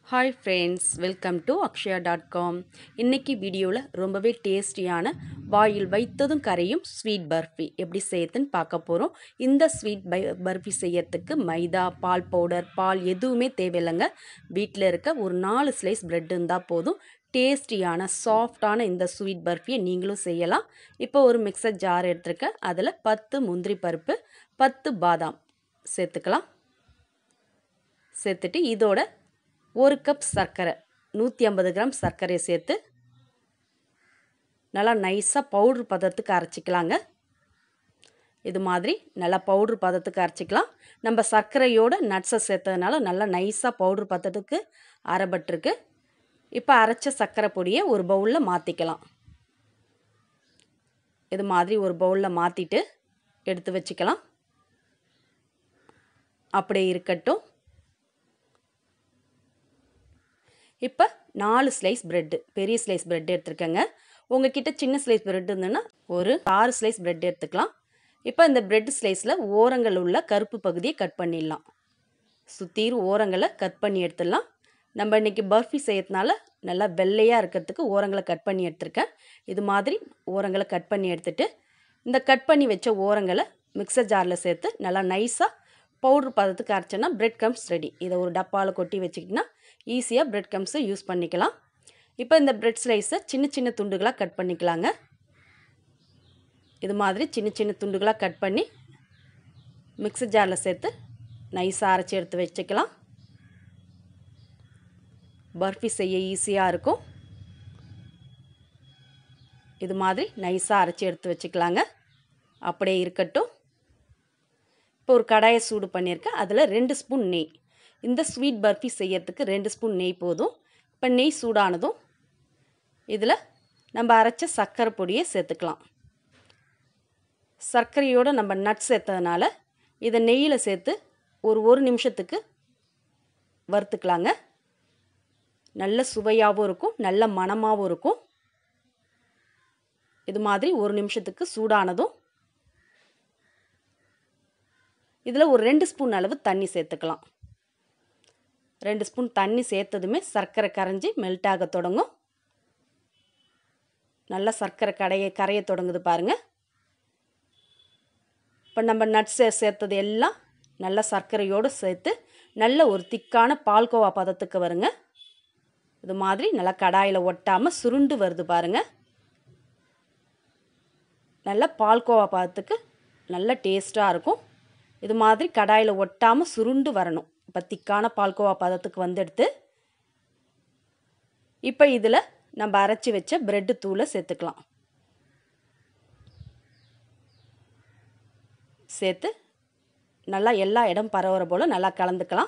hi friends welcome to Akshaya dot com இன்றைக்கி வீடியோவில் ரொம்பவே டேஸ்டியான வாயில் வைத்ததும் கரையும் ஸ்வீட் பர்ஃபி எப்படி செய்யறதுன்னு பார்க்க போகிறோம் இந்த ஸ்வீட் பை பர்ஃபி செய்யறதுக்கு மைதா பால் பவுடர் பால் எதுவுமே தேவையில்லைங்க வீட்டில் இருக்க ஒரு நாலு ஸ்லைஸ் பிரெட் இருந்தால் போதும் டேஸ்டியான சாஃப்டான இந்த ஸ்வீட் பர்ஃபியை நீங்களும் செய்யலாம் இப்போ ஒரு மிக்சர் ஜார் எடுத்துருக்கேன் அதில் பத்து முந்திரி பருப்பு பத்து பாதாம் சேர்த்துக்கலாம் சேர்த்துட்டு இதோட ஒரு கப் சர்க்கரை நூற்றி ஐம்பது கிராம் சர்க்கரையை சேர்த்து நல்லா நைஸாக பவுட்ரு பதத்துக்கு அரைச்சிக்கலாங்க இது மாதிரி நல்லா பவுட்ரு பதத்துக்கு அரைச்சிக்கலாம் நம்ம சர்க்கரையோட நட்ஸை சேர்த்ததுனால நல்லா நைஸாக பவுட்ரு பதத்துக்கு அரைபட்டிருக்கு இப்போ அரைச்ச சர்க்கரை பொடியை ஒரு பவுலில் மாற்றிக்கலாம் இது மாதிரி ஒரு பவுலில் மாற்றிட்டு எடுத்து வச்சுக்கலாம் அப்படியே இருக்கட்டும் இப்போ நாலு ஸ்லைஸ் ப்ரெட்டு பெரிய ஸ்லைஸ் ப்ரெட் எடுத்துருக்கேங்க உங்ககிட்ட சின்ன ஸ்லைஸ் ப்ரெட் இருந்ததுன்னா ஒரு ஆறு ஸ்லைஸ் ப்ரெட் எடுத்துக்கலாம் இப்போ இந்த ப்ரெட் ஸ்லைஸில் ஓரங்கள் உள்ள கருப்பு பகுதியை கட் பண்ணிடலாம் சுற்றிரும் ஓரங்களை கட் பண்ணி எடுத்துடலாம் நம்ம இன்றைக்கி பர்ஃபி செய்யறதுனால நல்லா வெள்ளையாக இருக்கிறதுக்கு ஓரங்களை கட் பண்ணி எடுத்திருக்கேன் இது மாதிரி ஓரங்களை கட் பண்ணி எடுத்துட்டு இந்த கட் பண்ணி வச்ச ஓரங்களை மிக்சர் ஜாரில் சேர்த்து நல்லா நைஸாக பவுட்ரு பதத்துக்கு அரைச்சோன்னா பிரெட் கம்ஸ் ரெடி இதை ஒரு டப்பாவில் கொட்டி வச்சிக்கிட்டிங்கன்னா ஈஸியாக பிரெட் கம்ஸை யூஸ் பண்ணிக்கலாம் இப்போ இந்த பிரெட் ஸ்லைஸை சின்ன சின்ன துண்டுகளாக கட் பண்ணிக்கலாங்க இது மாதிரி சின்ன சின்ன துண்டுகளாக கட் பண்ணி மிக்சர் ஜாரில் சேர்த்து நைஸாக அரைச்சி எடுத்து வச்சுக்கலாம் பர்ஃபி செய்ய ஈஸியாக இருக்கும் இது மாதிரி நைஸாக அரைச்சி எடுத்து வச்சுக்கலாங்க அப்படியே இருக்கட்டும் இப்போ ஒரு கடாயை சூடு பண்ணியிருக்கேன் அதில் ரெண்டு ஸ்பூன் நெய் இந்த ஸ்வீட் பர்ஃபி செய்யறதுக்கு ரெண்டு ஸ்பூன் நெய் போதும் இப்போ நெய் சூடானதும் இதில் நம்ம அரைச்ச சர்க்கரை பொடியை சேர்த்துக்கலாம் சர்க்கரையோடு நம்ம நட் சேர்த்ததுனால இதை நெய்யில் சேர்த்து ஒரு ஒரு நிமிஷத்துக்கு வறுத்துக்கலாங்க நல்ல சுவையாகவும் இருக்கும் நல்ல மணமாகவும் இருக்கும் இது மாதிரி ஒரு நிமிஷத்துக்கு சூடானதும் இதில் ஒரு ரெண்டு ஸ்பூன் அளவு தண்ணி சேர்த்துக்கலாம் ரெண்டு ஸ்பூன் தண்ணி சேர்த்ததுமே சர்க்கரை கரைஞ்சி மெல்ட் ஆக தொடங்கும் நல்லா சர்க்கரை கடைய கரைய தொடங்குது பாருங்கள் இப்போ நம்ம நட்ஸ் சேர்த்தது எல்லாம் நல்லா சர்க்கரையோடு சேர்த்து நல்ல ஒரு திக்கான பால்கோவா பதத்துக்கு வருங்க இது மாதிரி நல்லா கடாயில் ஒட்டாமல் சுருண்டு வருது பாருங்கள் நல்ல பால்கோவா பதத்துக்கு நல்ல டேஸ்ட்டாக இருக்கும் இது மாதிரி கடாயில் ஒட்டாமல் சுருண்டு வரணும் இப்போ திக்கான பால்கோவா பதத்துக்கு வந்துடுத்து இப்போ இதில் நம்ம அரைச்சி வச்ச ப்ரெட்டு தூளை சேர்த்துக்கலாம் சேர்த்து நல்லா எல்லா இடம் பரவுற போல் நல்லா கலந்துக்கலாம்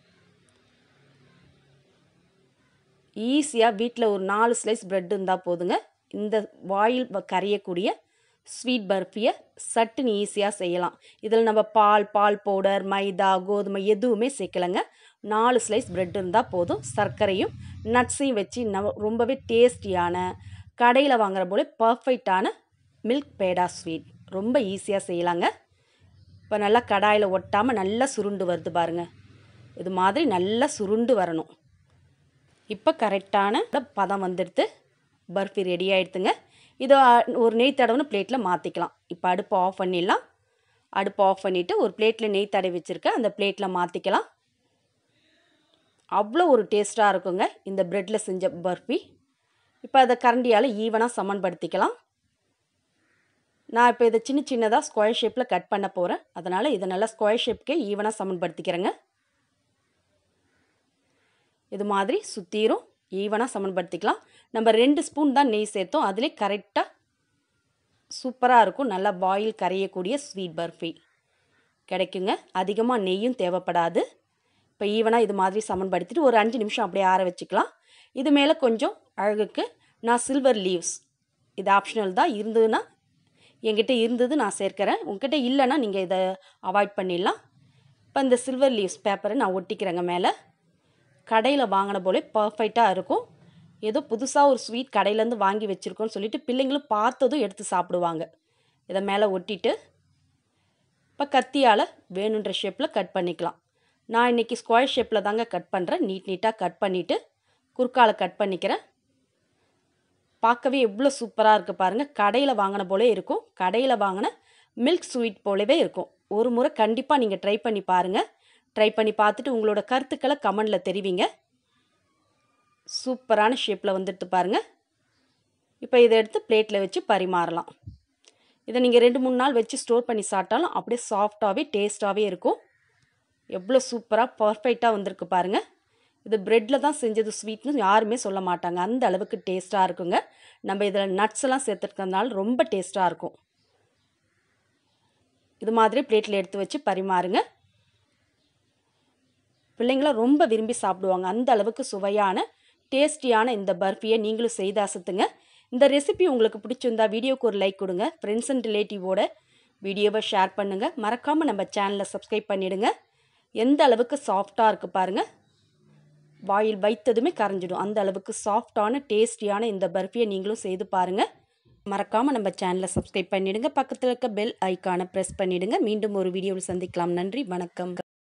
ஈஸியாக வீட்டில் ஒரு நாலு ஸ்லைஸ் ப்ரெட் இருந்தால் போதுங்க இந்த வாயில் கரையக்கூடிய ஸ்வீட் பர்ஃபியை சட்டுன்னு ஈஸியாக செய்யலாம் இதில் நம்ம பால் பால் பவுடர் மைதா கோதுமை எதுவுமே சேர்க்கலைங்க நாலு ஸ்லைஸ் ப்ரெட் இருந்தால் போதும் சர்க்கரையும் நட்ஸையும் வச்சு ந ரொம்பவே டேஸ்டியான கடையில் வாங்குற போல பர்ஃபெக்டான மில்க் பேடா ஸ்வீட் ரொம்ப ஈஸியாக செய்யலாங்க இப்போ நல்லா கடாயில் ஒட்டாமல் நல்லா சுருண்டு வருது பாருங்கள் இது மாதிரி நல்லா சுருண்டு வரணும் இப்போ கரெக்டான பதம் வந்துடுத்து பர்ஃபி ரெடி ஆகிடுதுங்க இதை ஒரு நெய் தடவுன்னு பிளேட்டில் மாற்றிக்கலாம் இப்போ அடுப்பு ஆஃப் பண்ணிடலாம் அடுப்பு ஆஃப் பண்ணிவிட்டு ஒரு பிளேட்டில் நெய் தடவி வச்சுருக்கேன் அந்த பிளேட்டில் மாற்றிக்கலாம் அவ்வளோ ஒரு டேஸ்ட்டாக இருக்குங்க இந்த ப்ரெட்டில் செஞ்ச பர்ஃபி இப்போ அதை கரண்டியால் ஈவனாக சமன்படுத்திக்கலாம் நான் இப்போ இதை சின்ன சின்னதாக ஸ்கொயர் ஷேப்பில் கட் பண்ண போகிறேன் அதனால் இதை நல்லா ஸ்கொயர் ஷேப்புக்கே ஈவனாக சமன்படுத்திக்கிறேங்க இது மாதிரி சுற்றிரும் ஈவனாக சமன்படுத்திக்கலாம் நம்ம ரெண்டு ஸ்பூன் தான் நெய் சேர்த்தோம் அதிலே கரெக்டாக சூப்பராக இருக்கும் நல்லா பாயில் கரையக்கூடிய ஸ்வீட் பர்ஃபி கிடைக்குங்க அதிகமாக நெய்யும் தேவைப்படாது இப்போ ஈவனாக இது மாதிரி சமன்படுத்திட்டு ஒரு அஞ்சு நிமிஷம் அப்படியே ஆற வச்சுக்கலாம் இது மேலே கொஞ்சம் அழகுக்கு நான் சில்வர் லீவ்ஸ் இது ஆப்ஷனல் தான் இருந்ததுன்னா என்கிட்ட இருந்தது நான் சேர்க்குறேன் உங்ககிட்ட இல்லைன்னா நீங்கள் இதை அவாய்ட் பண்ணிடலாம் இப்போ இந்த சில்வர் லீவ்ஸ் பேப்பரை நான் ஒட்டிக்கிறேங்க மேலே கடையில் வாங்கின போலே பர்ஃபெக்டாக இருக்கும் ஏதோ புதுசாக ஒரு ஸ்வீட் கடையிலேருந்து வாங்கி வச்சுருக்கோன்னு சொல்லிட்டு பிள்ளைங்களும் பார்த்ததும் எடுத்து சாப்பிடுவாங்க இதை மேலே ஒட்டிட்டு இப்போ கத்தியால் வேணுன்ற ஷேப்பில் கட் பண்ணிக்கலாம் நான் இன்றைக்கி ஸ்கொயர் ஷேப்பில் தாங்க கட் பண்ணுறேன் நீட் நீட்டாக கட் பண்ணிவிட்டு குறுக்கால கட் பண்ணிக்கிறேன் பார்க்கவே எவ்வளோ சூப்பராக இருக்குது பாருங்கள் கடையில் வாங்கின போலே இருக்கும் கடையில் வாங்கின மில்க் ஸ்வீட் போலவே இருக்கும் ஒரு முறை கண்டிப்பாக நீங்கள் ட்ரை பண்ணி பாருங்கள் ட்ரை பண்ணி பார்த்துட்டு உங்களோட கருத்துக்களை கமெண்டில் தெரிவிங்க சூப்பரான ஷேப்பில் வந்துட்டு பாருங்கள் இப்போ இதை எடுத்து பிளேட்டில் வச்சு பரிமாறலாம் இதை நீங்கள் ரெண்டு மூணு நாள் வச்சு ஸ்டோர் பண்ணி சாப்பிட்டாலும் அப்படியே சாஃப்டாகவே டேஸ்ட்டாகவே இருக்கும் எவ்வளோ சூப்பராக பர்ஃபெக்டாக வந்திருக்கு பாருங்கள் இது ப்ரெட்டில் தான் செஞ்சது ஸ்வீட்னு யாருமே சொல்ல மாட்டாங்க அந்த அளவுக்கு டேஸ்ட்டாக இருக்குங்க நம்ம இதில் நட்ஸ் எல்லாம் சேர்த்துருக்கறதுனால ரொம்ப டேஸ்ட்டாக இருக்கும் இது மாதிரி பிளேட்டில் எடுத்து வச்சு பரிமாறுங்க பிள்ளைங்களாம் ரொம்ப விரும்பி சாப்பிடுவாங்க அந்த அளவுக்கு சுவையான டேஸ்டியான இந்த பர்ஃபியை நீங்களும் செய்து அசத்துங்க இந்த ரெசிபி உங்களுக்கு பிடிச்சிருந்தா வீடியோக்கு ஒரு லைக் கொடுங்க ஃப்ரெண்ட்ஸ் அண்ட் ரிலேட்டிவோட வீடியோவை ஷேர் பண்ணுங்கள் மறக்காமல் நம்ம சேனலை சப்ஸ்கிரைப் பண்ணிவிடுங்க எந்த அளவுக்கு சாஃப்டாக இருக்குது பாருங்கள் வாயில் வைத்ததுமே கரைஞ்சிடும் அந்த அளவுக்கு சாஃப்டான டேஸ்டியான இந்த பர்ஃபியை நீங்களும் செய்து பாருங்கள் மறக்காமல் நம்ம சேனலை சப்ஸ்கிரைப் பண்ணிவிடுங்க பக்கத்தில் இருக்க பெல் ஐக்கானை ப்ரெஸ் பண்ணிவிடுங்க மீண்டும் ஒரு வீடியோவில் சந்திக்கலாம் நன்றி வணக்கம்